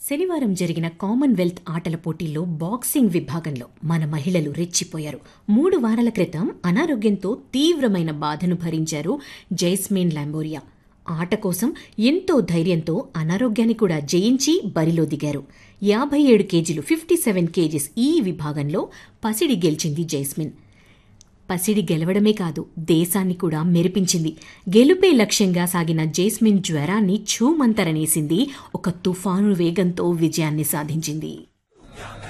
శనివారం జరిగిన కామన్వెల్త్ ఆటల పోటీల్లో బాక్సింగ్ విభాగంలో మన మహిళలు రెచ్చిపోయారు మూడు వారాల క్రితం అనారోగ్యంతో తీవ్రమైన బాధను భరించారు జైస్మిన్ లాంబోరియా ఆట కోసం ఎంతో ధైర్యంతో అనారోగ్యాన్ని కూడా జయించి బరిలో దిగారు యాభై ఏడు కేజీలు ఫిఫ్టీ సెవెన్ కేజీస్ ఈ విభాగంలో పసిడి గెలిచింది జైస్మిన్ పసిడి గెలవడమే కాదు దేశాన్ని కూడా మెరిపించింది గెలుపే లక్ష్యంగా సాగిన జైస్మిన్ జ్వరాన్ని ఛూమంతరనేసింది ఒక తుఫాను వేగంతో విజయాన్ని సాధించింది